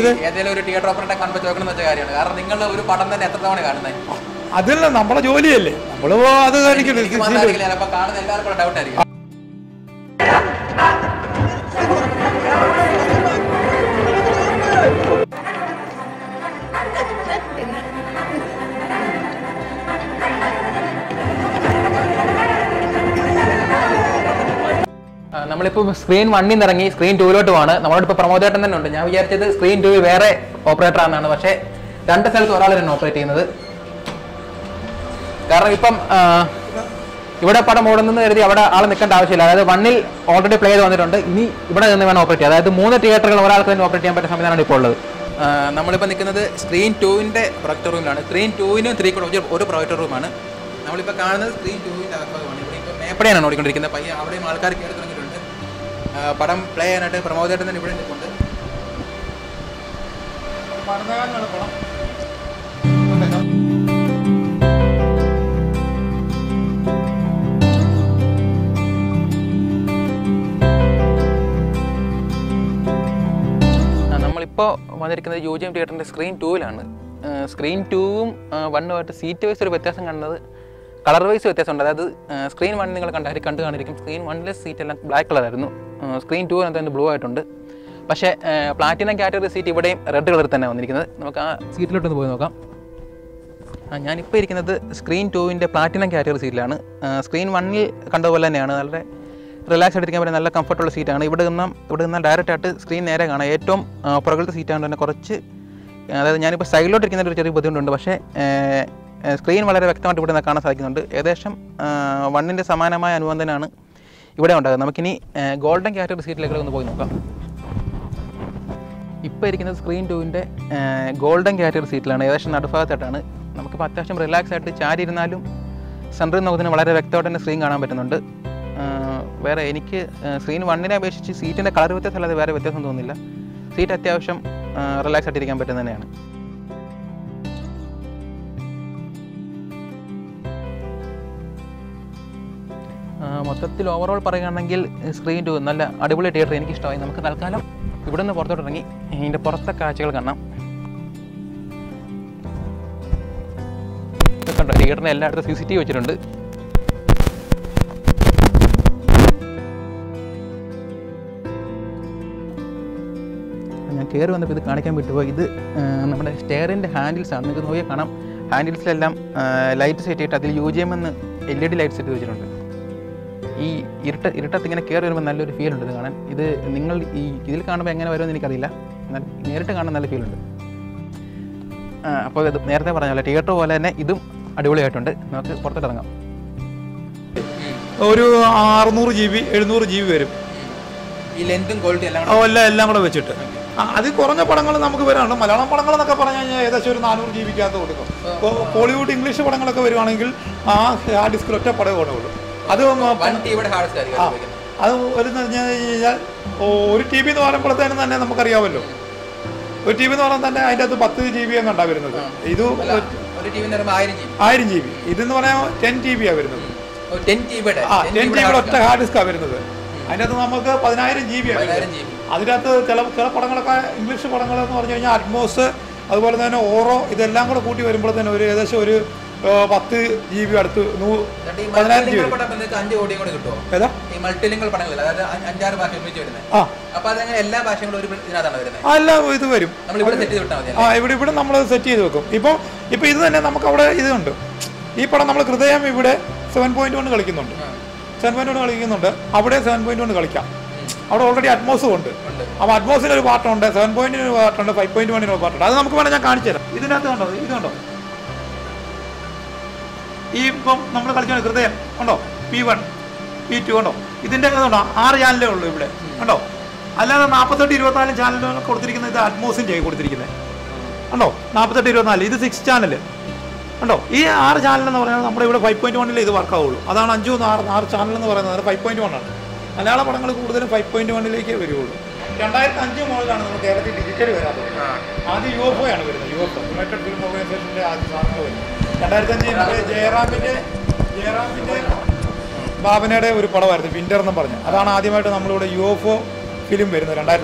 ഏത് ഏതെങ്കിലും ഒരു തിയേറ്റർ ഓപ്പറേറ്ററെ കാണുമ്പോൾ ചോദിക്കണം എന്ന് വെച്ച കാര്യമാണ് കാരണം നിങ്ങളുടെ ഒരു പടം തന്നെ എത്ര തവണ കാണുന്നത് അതല്ല നമ്മളെ ജോലിയല്ലേ നമ്മൾ അത് കാണിക്കരുത് എനിക്ക് മാത്രമായിരിക്കില്ല ചിലപ്പോൾ കാണുന്ന എല്ലാവർക്കും ഡൗട്ട് ആയിരിക്കും ആ, നമ്മളിപ്പോൾ സ്ക്രീൻ വണ്ണിൽ നിന്ന് ഇറങ്ങി സ്ക്രീൻ ടൂവിലോട്ട് പോവാണ് നമ്മളോട് ഇപ്പോൾ പ്രമോദേട്ടൻ തന്നെ ഉണ്ട് ഞാൻ വിചാരിച്ചത് സ്ക്രീൻ ടൂവിൽ വേറെ ഓപ്പറേറ്റർ ആണെന്നാണ് പക്ഷേ രണ്ട് സ്ഥലത്ത് ഒരാൾ തന്നെ ഓപ്പറേറ്റ് ചെയ്യുന്നത് കാരണം ഇപ്പം ആ, ഇവിടെ പടം ഓടുന്നെന്ന് കരുതി അവിടെ ആൾ നിൽക്കേണ്ട ആവശ്യമില്ല അതായത് വണ്ണിൽ ഓൾറെഡി പ്ലേ ചെയ്ത് വന്നിട്ടുണ്ട് ഇനി ഇവിടെ നിന്ന് വേണം ഓപ്പറേറ്റ് ചെയ്യാം അതായത് മൂന്ന് തിയേറ്ററുകൾ ഒരാൾക്ക് തന്നെ ഓപ്പറേറ്റ് ചെയ്യാൻ പറ്റുന്ന സംവിധാനമാണ് ഇപ്പോൾ ഉള്ളത് നമ്മളിപ്പോൾ നിൽക്കുന്നത് സ്ക്രീൻ ടൂവിൻ്റെ പ്രൊജക്ടർ റൂമിലാണ് സ്ക്രീൻ ടൂവിനും ത്രീ കൂടെ ഒരു- ഒരു പ്രൊജക്ടർ റൂമാണ് നമ്മളിപ്പോൾ കാണുന്നത് സ്ക്രീൻ ടൂവിൻ്റെ അകഭാഗമാണ് ഇവിടെ ഇപ്പോൾ മേപ്പടെയാണ് ഓടിക്കൊണ്ടിരിക്കുന്നത് പയ്യെ അവിടെയും ആൾക്കാർ കയറി തുടങ്ങിയിട്ടുണ്ട് ആ, പടം പ്ലേ ചെയ്യാനായിട്ട് പ്രമോദേട്ടൻ തന്നെ ഇവിടെ നിൽക്കുന്നുണ്ട് ആ, നമ്മളിപ്പോൾ വന്നിരിക്കുന്നത് യു ജി എം തിയേറ്ററിൻ്റെ സ്ക്രീൻ ടൂവിലാണ് സ്ക്രീൻ ടൂവും വണ്ണുമായിട്ട് സീറ്റ് വൈസ് ഒരു വ്യത്യാസം കാണുന്നത് കളർ വൈസ് വ്യത്യാസമുണ്ട് അതായത് സ്ക്രീൻ വൺ നിങ്ങൾ കണ്ടാൽ കണ്ടു കാണിരിക്കും സ്ക്രീൻ വണ്ണിലെ സീറ്റ് എല്ലാം ബ്ലാക്ക് കളറായിരുന്നു സ്ക്രീൻ ടൂവിനകത്ത് തന്നെ ബ്ലൂ ആയിട്ടുണ്ട് പക്ഷേ പ്ലാറ്റിനം കാറ്റഗറി സീറ്റ് ഇവിടെയും റെഡ് കളറിൽ തന്നെ വന്നിരിക്കുന്നത് നമുക്ക് ആ സീറ്റിലോട്ടൊന്ന് പോയി നോക്കാം ആ, ഞാനിപ്പോൾ ഇരിക്കുന്നത് സ്ക്രീൻ ടൂവിൻ്റെ പ്ലാറ്റിനം കാറ്റഗറി സീറ്റിലാണ് സ്ക്രീൻ വണ്ണിൽ കണ്ടതുപോലെ തന്നെയാണ് വളരെ റിലാക്സ് ആയിട്ടിരിക്കാൻ പറ്റിയ നല്ല കംഫർട്ടുള്ള സീറ്റാണ് ഇവിടെ നിന്നാൽ ഇവിടെ നിന്നാൽ ഡയറക്റ്റ് ആയിട്ട് സ്ക്രീൻ നേരെ കാണാം ഏറ്റവും ആ, പുറകിലത്തെ സീറ്റാണ് തന്നെ കുറച്ച് അതായത് ഞാനിപ്പോൾ സൈഡിലോട്ട് ഇരിക്കുന്ന ഒരു ചെറിയ ബുദ്ധിമുട്ടുണ്ട് പക്ഷേ സ്ക്രീൻ വളരെ വ്യക്തമായിട്ട് ഇവിടെ നിന്ന് കാണാൻ സാധിക്കുന്നുണ്ട് ഏകദേശം വണ്ണിൻ്റെ സമാനമായ അനുഭവം തന്നെയാണ് ഇവിടെ ഉണ്ടാകുന്നത് നമുക്കിനി ഗോൾഡൻ കാറ്റഗറി സീറ്റിലേക്ക് ഒന്ന് പോയി നോക്കാം ഇപ്പോൾ ഇരിക്കുന്നത് സ്ക്രീൻ ടൂവിൻ്റെ ഗോൾഡൻ കാറ്റഗറി സീറ്റിലാണ് ഏകദേശം നടുഭാഗത്തായിട്ടാണ് നമുക്കിപ്പോൾ അത്യാവശ്യം റിലാക്സ് ആയിട്ട് ചാരി ഇരുന്നാലും സെൻറ്ററിൽ നോക്കുന്നതിന് വളരെ വ്യക്തമായിട്ട് തന്നെ സ്ക്രീൻ കാണാൻ പറ്റുന്നുണ്ട് ആ, വേറെ എനിക്ക് സ്ക്രീൻ വണ്ണിനെ അപേക്ഷിച്ച് സീറ്റിൻ്റെ കളർ വ്യത്യാസം അല്ലാതെ വേറെ വ്യത്യാസം തോന്നുന്നില്ല സീറ്റ് അത്യാവശ്യം റിലാക്സ് ആയിട്ട് ഇരിക്കാൻ പറ്റുന്നത് തന്നെയാണ് ആ, മൊത്തത്തിൽ ഓവറോൾ പറയുകയാണെങ്കിൽ സ്ക്രീൻ ടു നല്ല അടിപൊളി തിയേറ്റർ എനിക്ക് ഇഷ്ടമായി നമുക്ക് തൽക്കാലം ഇവിടെ നിന്ന് പുറത്തോട്ട് ഇറങ്ങി ഇതിൻ്റെ പുറത്തെ കാഴ്ചകൾ കാണാം ഇത് കണ്ടോ തിയേറ്ററിന് എല്ലായിടത്തും സി സി ടി വി വെച്ചിട്ടുണ്ട് ഞാൻ കയറി വന്നപ്പോൾ ഇത് കാണിക്കാൻ വിട്ടുപോയി ഇത് ആ, നമ്മുടെ സ്റ്റെയറിൻ്റെ ഹാൻഡിൽസ് ആണ് നിങ്ങൾക്ക് നോക്കിയാൽ കാണാം ഹാൻഡിൽസിലെല്ലാം ലൈറ്റ് സെറ്റ് ചെയ്തിട്ട് അതിൽ യു ജി എം എന്ന് L E D light set വെച്ചിട്ടുണ്ട് ഈ ഇരുട്ട ഇരുട്ടത്ത് ഇങ്ങനെ കയറി വരുമ്പോൾ നല്ലൊരു ഫീൽ ഉണ്ട് ഇത് കാണാൻ ഇത് നിങ്ങൾ ഈ ഇതിൽ കാണുമ്പോൾ എങ്ങനെ വരുമെന്ന് എനിക്കറിയില്ല എന്നാൽ നേരിട്ട് കാണാൻ നല്ല ഫീൽ ഉണ്ട് അപ്പോൾ ഇത് നേരത്തെ പറഞ്ഞ പോലെ തിയേറ്റർ പോലെ തന്നെ ഇതും അടിപൊളിയായിട്ടുണ്ട് നമുക്ക് പുറത്തോട്ട് ഇറങ്ങാം ഒരു അറുന്നൂറ് ജി ബി എഴുന്നൂറ് ജി ബി വരും ഈ ലെന്തും ക്വാളിറ്റി എല്ലാം ആ, എല്ലാം എല്ലാം കൂടെ വെച്ചിട്ട് ആ, അത് കുറഞ്ഞ പടങ്ങൾ നമുക്ക് വരാനുണ്ട് മലയാളം പടങ്ങൾ എന്നൊക്കെ പറഞ്ഞു കഴിഞ്ഞാൽ ഏകദേശം ഒരു നാനൂറ് ജി ബിക്കകത്ത് കൊടുക്കും ഇപ്പോൾ ഹോളിവുഡ് ഇംഗ്ലീഷ് പടങ്ങളൊക്കെ വരുവാണെങ്കിൽ ആ ഹാർഡ് ഡിസ്കിൽ ഒറ്റ പടമേ കൊടുക്കുള്ളൂ അത് മ- വൺ ടിയുടെ ഹാർഡ് ഡിസ്ക് ആയിരിക്കും ആ, അത് ഉപയോഗിക്കുന്നത്. അത് ഒരു പറഞ്ഞു കഴിഞ്ഞാൽ ഓ, ഒരു ടി ബി എന്ന് പറയുമ്പോഴത്തേനും തന്നെ നമുക്കറിയാമല്ലോ ഒരു ടി ബി എന്ന് പറയുമ്പോൾ തന്നെ അതിൻ്റെ അകത്ത് പത്ത് ജി ബി അങ്ങ് വരുന്നത് ഇത് അല്ല, ഒരു ടി വി എന്ന് പറയുമ്പോൾ ആയിരം ജി ബി ആയിരം ജി ബി ഇതെന്ന് പറയാൻ ടെൻ ടി ബിയാണ് വരുന്നത് ടെൻ ജി ബിയുടെ ആ ടെൻ ജി ബിയുടെ ഒറ്റ ഹാർഡ് ഡിസ്കാണ് വരുന്നത് അതിൻ്റെ അകത്ത് നമുക്ക് പതിനായിരം ജി ബി ആണ് പതിനായിരം ജി ബി അതിൻ്റെ അകത്ത് ചില ചില പടങ്ങളൊക്കെ ഇംഗ്ലീഷ് പടങ്ങൾ എന്ന് പറഞ്ഞു കഴിഞ്ഞാൽ അറ്റ്മോസ് അതുപോലെ തന്നെ ഓറോ ഇതെല്ലാം കൂടെ കൂട്ടി വരുമ്പോൾ തന്നെ ഒരു ഏകദേശം ഒരു ആ, പത്ത് ജി ബി അടുത്ത് നൂ- എന്നിട്ട് ഈ പതിനായിരം ജി മൾട്ടിലിംഗൽ ബി പടം നിങ്ങൾക്ക് അഞ്ച് കോടിയും കൂടെ കിട്ടുമോ ഏതാ ഈ മൾട്ടിലിംഗൽ പടങ്ങൾ അതായത് അഞ്ച് അഞ്ചാറ് ഭാഷ ഒരുമിച്ച് വരുന്നത് ആ അപ്പൊ അതങ്ങനെ എല്ലാ ഭാഷകളും ഒരു ഇതിനകത്താണ് വരുന്നത് ആ എല്ലാം ഇത് വരും നമ്മൾ ഇവിടെ സെറ്റ് ചെയ്ത് വിട്ടാൽ മതി ആ ഇവിടെ ഇവിടെ നമ്മൾ സെറ്റ് ചെയ്ത് വെക്കും ഇപ്പോൾ ഇപ്പോൾ ഇത് തന്നെ നമുക്ക് അവിടെ ഇതുണ്ട് ഈ പടം നമ്മൾ ഹൃദയം ഇവിടെ സെവൻ പോയിന്റ് വൺ കളിക്കുന്നുണ്ട് സെവൻ പോയിന്റ് വൺ കളിക്കുന്നുണ്ട് അവിടെ സെവൻ പോയിന്റ് വൺ കളിക്കാം അവിടെ ഓൾറെഡി അറ്റ്മോസും ഉണ്ട് അപ്പോൾ അറ്റ്മോസിന് ഒരു പാട്ടുണ്ട് സെവൻ പോയിന്റിന് ഒരു പാട്ടുണ്ട് ഫൈവ് പോയിന്റ് വണ്ണിന് ഒരു പാട്ടുണ്ട് അത് നമുക്ക് വേണം ഞാൻ കാണിച്ചു തരാം ഇതിനകത്ത് കണ്ടോ ഇത് കണ്ടോ ഈ ഇപ്പം നമ്മൾ കളിക്കുന്ന ഹൃദയം കണ്ടോ പി വൺ പി ടു കണ്ടോ ഇതിൻ്റെ കണ്ടോ ആറ് ചാനലേ ഉള്ളൂ ഇവിടെ കണ്ടോ അല്ലാതെ നാൽപ്പത്തെട്ട് ഇരുപത്തിനാല് ചാനലുകൾ കൊടുത്തിരിക്കുന്നത് ഇത് അറ്റ്മോസിൻ്റെ കൊടുത്തിരിക്കുന്നത് കണ്ടോ നാൽപ്പത്തെട്ട് ഇരുപത്തിനാല് ഇത് സിക്സ് ചാനൽ കണ്ടോ ഈ ആറ് ചാനൽ എന്ന് പറയുന്നത് നമ്മുടെ ഇവിടെ ഫൈവ് പോയിന്റ് വണ്ണിൽ ഇത് വർക്കാവുള്ളൂ അതാണ് അഞ്ചു മൂന്ന് ആറ് ആറ് ചാനൽ എന്ന് പറയുന്നത് ഫൈവ് പോയിന്റ് വൺ ആണ് മലയാള പടങ്ങൾ കൂടുതലും ഫൈവ് പോയിന്റ് വണ്ണിലേക്കേ വരുള്ളൂ രണ്ടായിരത്തി അഞ്ച് മുതലാണ് നമ്മൾ കേരളത്തിൽ ഡിജിറ്റൽ വരാത്തത് ആദ്യം യു എഫ് ഒ ആണ് വരുന്നത് U F O United film ഓർഗനൈസേഷൻ്റെ ആദ്യ സാധനങ്ങൾ വരുന്നത് രണ്ടായിരത്തി അഞ്ച് ജയറാമിൻ്റെ ജയറാമിൻ്റെ ഭാവനയുടെ ഒരു പടമായിരുന്നു വിന്റർ എന്ന് പറഞ്ഞ് അതാണ് ആദ്യമായിട്ട് നമ്മളിവിടെ യു എഫ് ഒ ഫിലിം വരുന്നത് രണ്ടായിരത്തി അഞ്ചിൽ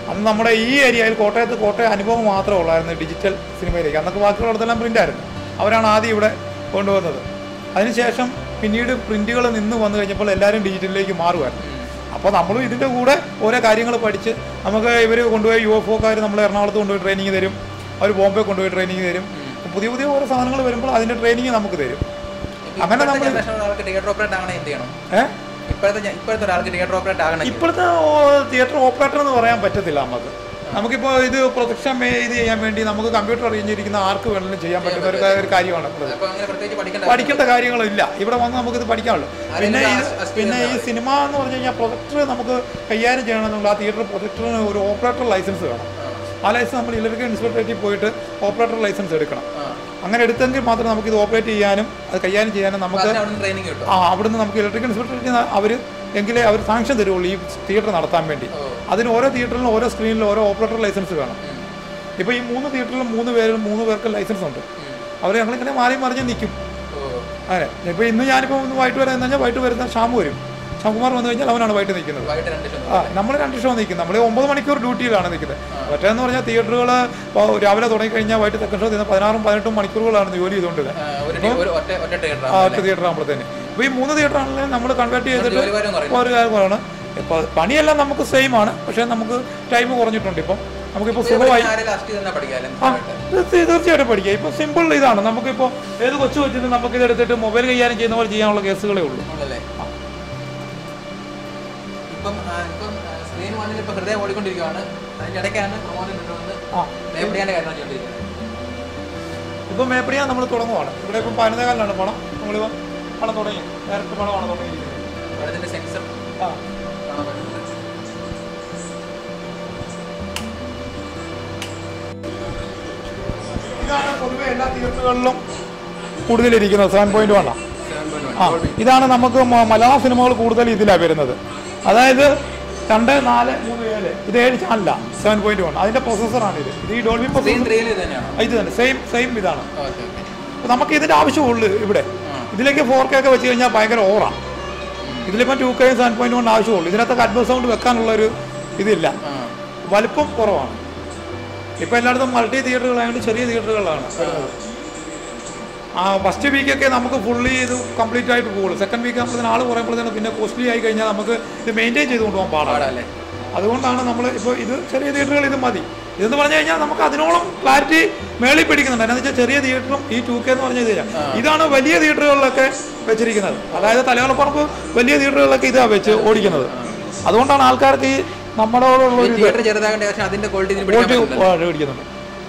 അന്ന് നമ്മുടെ ഈ ഏരിയയിൽ കോട്ടയത്ത് കോട്ടയം അനുഭവം മാത്രമേ ഉള്ളായിരുന്നു ഡിജിറ്റൽ സിനിമയിലേക്ക് അന്നൊക്കെ ബാക്കിയുള്ളിടത്തെല്ലാം പ്രിൻ്റായിരുന്നു അവരാണ് ആദ്യം ഇവിടെ കൊണ്ടുവന്നത് അതിനുശേഷം പിന്നീട് പ്രിൻറ്റുകൾ നിന്ന് വന്നു കഴിഞ്ഞപ്പോൾ എല്ലാവരും ഡിജിറ്റലിലേക്ക് മാറുമായിരുന്നു അപ്പോൾ നമ്മളും ഇതിൻ്റെ കൂടെ ഓരോ കാര്യങ്ങൾ പഠിച്ച് നമുക്ക് ഇവർ കൊണ്ടുപോയി യു എഫ് ഒക്കാർ നമ്മൾ എറണാകുളത്ത് കൊണ്ടുപോയി ട്രെയിനിങ് തരും അവർ ബോംബെ കൊണ്ടുപോയി ട്രെയിനിങ് തരും പുതിയ പുതിയ ഓരോ സാധനങ്ങൾ വരുമ്പോൾ അതിൻ്റെ ട്രെയിനിങ് നമുക്ക് തരും അങ്ങനെ ഇപ്പോഴത്തെ നമ്മൾ generation ഒരാൾക്ക് തിയേറ്റർ ഓപ്പറേറ്റ് ആകണേ എന്ത് ചെയ്യണം ഏഹ് ഇപ്പോഴത്തെ ജ- ഇപ്പോഴത്തെ ഒരാൾക്ക് തിയേറ്റർ ഓപ്പറേറ്റ് ആകണമെങ്കിൽ ഇപ്പോഴത്തെ തിയേറ്റർ ഓപ്പറേറ്റർ എന്ന് പറയാൻ പറ്റത്തില്ല നമുക്ക് നമുക്കിപ്പോൾ ഇത് പ്രൊജക്ഷൻ ഇത് ചെയ്യാൻ വേണ്ടി നമുക്ക് കമ്പ്യൂട്ടർ അറിഞ്ഞിരിക്കുന്ന ആർക്ക് വേണമെങ്കിലും ചെയ്യാൻ പറ്റുന്ന ഒരു കാ- ഒരു കാര്യമാണ് ഇത്. അപ്പൊ അങ്ങനെ പ്രത്യേകിച്ച് പഠിക്കേണ്ട പഠിക്കേണ്ട കാര്യങ്ങളില്ല ഇവിടെ വന്ന് നമുക്കിത് പഠിക്കാനുള്ളൂ പിന്നെ ഈ അസ്- അസ് പിന്നെ ഈ സിനിമ എന്ന് പറഞ്ഞു കഴിഞ്ഞാൽ പ്രൊജക്ടർ നമുക്ക് കൈകാര്യം ചെയ്യണമെന്നുള്ള ആ തിയേറ്റർ പ്രൊജക്ടറിന് ഒരു ഓപ്പറേറ്റർ ലൈസൻസ് വേണം ആ ലൈസൻസ് നമ്മൾ ഇലക്ട്രിക്കൽ ഇൻസ്പെക്ടറേറ്റിൽ പോയിട്ട് ഓപ്പറേറ്റർ ലൈസൻസ് എടുക്കണം അങ്ങനെ എടുത്തെങ്കിൽ മാത്രമേ നമുക്ക് ഇത് ഓപ്പറേറ്റ് ചെയ്യാനും അത് കൈകാര്യം ചെയ്യാനും നമുക്ക് അതിന് അവിടെ ട്രെയിനിങ് കിട്ടും ആ അവിടുന്ന് നമുക്ക് ഇലക്ട്രിക്കൽ ഇൻസ്പെക്ടറേറ്റിൽ അവർ എങ്കിലേ അവർ സാങ്ഷൻ തരുള്ളൂ ഈ തിയേറ്റർ നടത്താൻ വേണ്ടി അതിന് ഓരോ തിയേറ്ററിലും ഓരോ സ്ക്രീനിലും ഓരോ ഓപ്പറേറ്റർ ലൈസൻസ് വേണം ഇപ്പോൾ ഈ മൂന്ന് തിയേറ്ററിലും മൂന്ന് പേരും മൂന്ന് പേർക്ക് ലൈസൻസ് ഉണ്ട് അവർ ഞങ്ങളിങ്ങനെ മാറി മറിഞ്ഞ് നിൽക്കും അങ്ങനെ ഇപ്പോൾ ഇന്ന് ഞാനിപ്പോൾ ഒന്ന് വൈകിട്ട് വരാൻ കഴിഞ്ഞാൽ വൈകിട്ട് വരുന്ന ഷാമു വരും ഷാംകുമാർ വന്നു കഴിഞ്ഞാൽ അവനാണ് വൈകിട്ട് നിൽക്കുന്നത് വൈകിട്ട് രണ്ട് ഷോ ആ നമ്മൾ രണ്ട് ഷോ നിൽക്കും നമ്മൾ ഒമ്പത് മണിക്കൂർ ഡ്യൂട്ടിയിലാണ് നിൽക്കുന്നത് മറ്റേന്ന് പറഞ്ഞാൽ തിയേറ്ററുകൾ രാവിലെ തുടങ്ങി കഴിഞ്ഞാൽ വൈകിട്ട് സെക്കൻഡ് ഷോ ചെയ്യുന്ന പതിനാറും പതിനെട്ടും മണിക്കൂറുകളാണ് ജോലി ചെയ്തുകൊണ്ടിരുന്നത് ഒരു ടീ- ഒരു ഒറ്റ ഒറ്റ തിയേറ്റർ ആ ഒറ്റ തിയേറ്റർ ആകുമ്പോഴത്തേന് ഇപ്പോൾ ഈ മൂന്ന് തിയേറ്റർ ആണെങ്കിലും നമ്മൾ കൺവേർട്ട് ചെയ്തിട്ട് ജോലി ഭാരം കുറയും ഒരു കാര്യമാണ് ഇപ്പോൾ പണിയെല്ലാം നമുക്ക് സെയിം ആണ് പക്ഷേ നമുക്ക് ടൈം കുറഞ്ഞിട്ടുണ്ട് ഇപ്പം നമുക്കിപ്പോൾ സുഖമായി ആരെ ലാസ്റ്റ് തന്നെ പഠിക്കാമല്ലോ ആ തീ- തീർച്ചയായിട്ടും പഠിക്കാം ഇപ്പം സിമ്പിൾ ഇതാണ് നമുക്കിപ്പോൾ ഏത് കൊച്ചു കൊച്ചിന് നമുക്ക് ഇതെടുത്തിട്ട് മൊബൈൽ കൈകാര്യം ചെയ്യുന്ന പോലെ ചെയ്യാനുള്ള കേസുകളേ ഉള്ളൂ ഉള്ളല്ലേ ഇപ്പം ആ, ഇപ്പം സ്ക്രീൻ വണ്ണിൽ ഇപ്പം ഹൃദയം ഓടിക്കൊണ്ടിരിക്കുകയാണ് അതിന്റെ ഇടയ്ക്കാണ് പ്രമോദൻ കൊണ്ടുവന്ന് ആ മേപ്പടിയാന്റെ കാര്യം ചെയ്തുകൊണ്ടിരിക്കുന്നത് ഇപ്പം മേപ്പടിയാൻ നമ്മൾ തുടങ്ങുവാണ് ഇവിടെ ഇപ്പം പതിനേകാലിലാണ് പണം നമ്മളിപ്പോൾ പണം തുടങ്ങി ഡയറക്റ്റ് പണമാണ് തുടങ്ങിയിരിക്കുന്നത് പടത്തിന്റെ സെൻസർ ആ കാണാൻ പറ്റുന്നത് ഇതാണ് പൊതുവെ എല്ലാ തിയേറ്ററുകളിലും കൂടുതലിരിക്കുന്നത് സെവൻ പോയിന്റ് വണ്ണാണ് ആ ഇതാണ് നമുക്ക് മ- മലയാള സിനിമകൾ കൂടുതൽ ഇതിലാണ് വരുന്നത് അതായത് രണ്ട് നാല് മൂന്ന് ഏഴ് ഇത് ഏഴ് ചാനലാണ് സെവൻ പോയിന്റ് വൺ അതിന്റെ പ്രൊസസ്സറാണ് ഇത് ഇത് ഈ ഡോൾബി സ്ക്രീൻ പ്രൊസസ്സർ ത്രീയിൽ തന്നെയാണോ ഇത് തന്നെ സെയിം സെയിം ഇതാണ് ഓക്കെ ഓക്കെ അപ്പൊ നമുക്ക് ഇതിന്റെ ആവശ്യമുള്ളൂ ഇവിടെ ഇതിലേക്ക് ഫോർ കെ ഒക്കെ വെച്ച് കഴിഞ്ഞാൽ ഭയങ്കര ഓവറാണ് ഇതിലിപ്പം two K seven point one ആവശ്യമുള്ളൂ ഇതിനകത്ത് അഡ്വസ് സൗണ്ട് വെക്കാനുള്ള ഒരു ഇതില്ല ആ വലിപ്പം കുറവാണ് ഇപ്പം എല്ലായിടത്തും മൾട്ടി തിയേറ്ററുകളായതുകൊണ്ട് ചെറിയ തിയേറ്ററുകളാണ് വരുന്നത് ആ ഫസ്റ്റ് വീക്കൊക്കെ നമുക്ക് ഫുള്ളി ഇത് കംപ്ലീറ്റ് ആയിട്ട് പോകുള്ളൂ സെക്കൻഡ് വീക്ക് ആകുമ്പോഴത്തേന് ആൾ കുറയുമ്പോഴത്തേന് പിന്നെ കോസ്റ്റ്ലി ആയി കഴിഞ്ഞാൽ നമുക്ക് ഇത് മെയിൻറ്റെയിൻ ചെയ്ത് കൊണ്ടുപോകാൻ പാടാണ് പാടല്ലേ അതുകൊണ്ടാണ് നമ്മൾ ഇപ്പോൾ ഇത് ചെറിയ തിയേറ്ററുകൾ ഇത് മതി ഇതെന്ന് പറഞ്ഞു കഴിഞ്ഞാൽ നമുക്ക് അതിനോളം ക്ലാരിറ്റി മേളിൽ പിടിക്കുന്നുണ്ട് എന്നാന്ന് വെച്ചാൽ ചെറിയ തിയേറ്ററും ഈ ടു കെ എന്ന് പറഞ്ഞ ഇതില്ല ഇതാണ് വലിയ തിയേറ്ററുകളിലൊക്കെ വെച്ചിരിക്കുന്നത് അതായത് തലയോളപ്പറമ്പ് വലിയ തിയേറ്ററുകളിലൊക്കെ ഇതാണ് വെച്ച് ഓടിക്കുന്നത് അതുകൊണ്ടാണ് ആൾക്കാർക്ക് ഈ നമ്മളോടുള്ള ഒരു ഇത് തിയേറ്റർ ചെറുതാകേണ്ട പക്ഷേ അതിന്റെ ക്വാളിറ്റി ഇതിന് പിടിക്കാൻ ഓടി പറ്റുന്നില്ല മേടിക്കുന്നുണ്ട്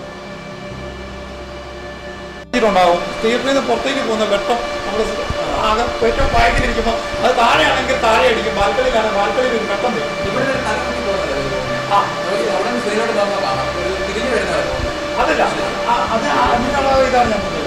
ഉണ്ടാവും തിയേറ്ററിൽ നിന്ന് പുറത്തേക്ക് പോകുന്ന വെട്ടം നമ്മൾ ആകെ ഏറ്റവും ബാക്കിലിരിക്കുമ്പോൾ അത് താഴെയാണെങ്കിൽ താഴെ അടിക്കും ബാൽക്കണിയിലാണ് ബാൽക്കണിയിൽ ഒരു വെട്ടം വരും ഇവിടെ ഒരു തലമുടി പോകുന്നത് ആ നമുക്ക് അവിടെ നിന്ന് സ്ക്രീനോട് നോക്കുമ്പോൾ കാണാം ഒരു തിരിഞ്ഞു വരുന്നവർ അതല്ല ആ, അത് അതിനുള്ള ഇതാണ് ഞാൻ പറഞ്ഞത്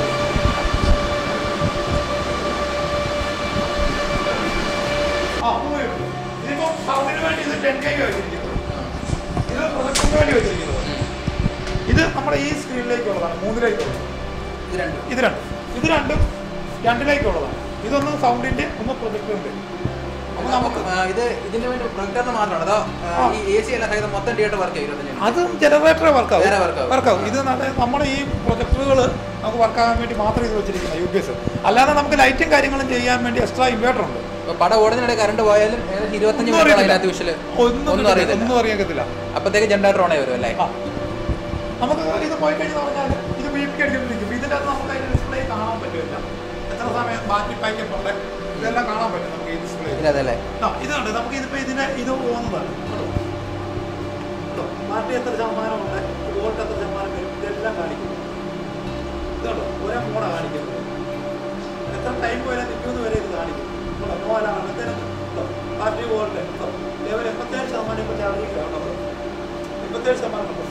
ആ, പോയി. ഇതിപ്പോ സൗണ്ടിന് വേണ്ടി ഇത് 10K ക്ക് വെച്ചിരിക്കുന്നത്. ഇത് പ്രൊജക്ടറിന് വേണ്ടി വെച്ചിരിക്കുന്നത് ഇത് നമ്മുടെ ഈ സ്ക്രീനിലേക്കുള്ളതാണ് മൂന്നിലേക്കുള്ളത് ഇത് രണ്ടും ഇത് രണ്ടും ഇത് രണ്ടും രണ്ടിലേക്കുള്ളതാണ് ഇതൊന്ന് സൗണ്ടിന്റെ ഒന്ന് പ്രൊജക്ടറിന്റെ അപ്പൊ നമുക്ക് ആ, ഇത് ഇതിന്റെ വേണ്ടി പ്രൊജക്ടറിന് മാത്രമാണ് അതോ ആ, ഈ എ സി അല്ല സഹിതം മൊത്തം തിയേറ്റർ വർക്ക് ചെയ്യും ഇരുപത്തഞ്ച് അതും ജനറേറ്റർ വർക്കാവും വേറെ work ആവും. വർക്കാവും ഇത് നല്ല- നമ്മുടെ ഈ പ്രൊജക്ടറുകൾ നമുക്ക് വർക്കാകാൻ വേണ്ടി മാത്രം ഇത് വെച്ചിരിക്കുന്നത് യു പി എസ് അല്ലാതെ നമുക്ക് ലൈറ്റും കാര്യങ്ങളും ചെയ്യാൻ വേണ്ടി എക്സ്ട്രാ ഇൻവേർട്ടർ ഉണ്ട് ഇപ്പൊ പടം ഓടുന്നതിനിടെ കറണ്ട് പോയാലും ഏകദേശം ഇരുപത്തഞ്ച് ഒന്നും മിനിറ്റ് അറിയത്തില്ല. അതിനകത്ത് വിഷല് ഒന്നും ഒന്നും കിട്ടില്ല, അറിയത്തില്ല ഒന്നും അറിയത്തില്ല അപ്പത്തേക്ക് ജനറേറ്റർ ഓണേ വരും അല്ലേ ആ നമുക്ക് ഇത് പോയി കഴിഞ്ഞാൽ പറഞ്ഞാൽ ഇത് ബി പി അടിച്ചിട്ടിരിക്കും ഇതിൻ്റെ അകത്ത് നമുക്ക് അതിന്റെ ഡിസ്പ്ലേ കാണാൻ പറ്റില്ല എത്ര സമയം ബാറ്ററി പാക്കപ്പ് ഉണ്ട് ഇതെല്ലാം കാണാൻ പറ്റും നമുക്ക് ഈ ഡിസ്പ്ലേ ഇതിലതല്ലേ ആ ഇതുണ്ട് നമുക്ക് ഇതിപ്പോ ഇതിനെ ഇത് പോകുന്നതാണ് കേട്ടോ കേട്ടോ ബാറ്ററി എത്ര ശതമാനം ഉണ്ട് വോൾട്ട് എത്ര ശതമാനം വരും ഇതെല്ലാം കാണിക്കും ഇതുണ്ടോ ഒരേ മോഡാണ് കാണിക്കുന്നത് എത്ര ടൈം വരെ നിൽക്കുമെന്ന് വരെ ഇത് കാണിക്കും കേട്ടോ മോലാണ് അന്നേരം കേട്ടോ ബാറ്ററി വോൾട്ട് കേട്ടോ ലെവൽ എൺപത്തേഴ് ശതമാനം ഇപ്പോൾ ചാർജിങ് ഉള്ളത് എൺപത്തേഴ് ശതമാനം ഉണ്ട്